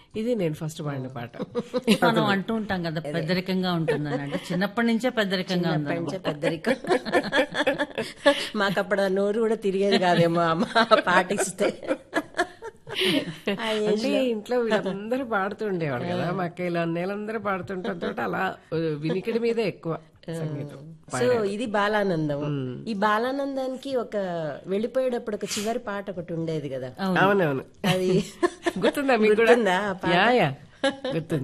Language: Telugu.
ఇది నేను ఫస్ట్ పాడిన పాట మనం అంటూ ఉంటాం కదా పెద్దరికంగా ఉంటుందని అంటే చిన్నప్పటి నుంచే పెద్దరికంగా ఉంది పెంచే పెద్దరికం మాకప్పుడు ఆ నోరు కూడా తిరిగేది కాదేమో అమ్మ పాటిస్తే ఆ ఏజ్ అంటే ఇంట్లో వీళ్ళందరూ పాడుతుండేవాడు కదా మా అక్కయ్యలు అన్నయ్యలందరూ పాడుతుంటతో అలా ఆ, వినికిడి మీదే ఎక్కువ సంగీతం సో ఇది బాలానందం ఈ బాలానందానికి ఒక వెళ్ళిపోయేటప్పుడు ఒక చివరి పాట ఒకటి ఉండేది కదా అవునవును అది గుర్తుందా మీకు కూడా గుర్తుందా ఆ పాట? యా యా గుర్తుంది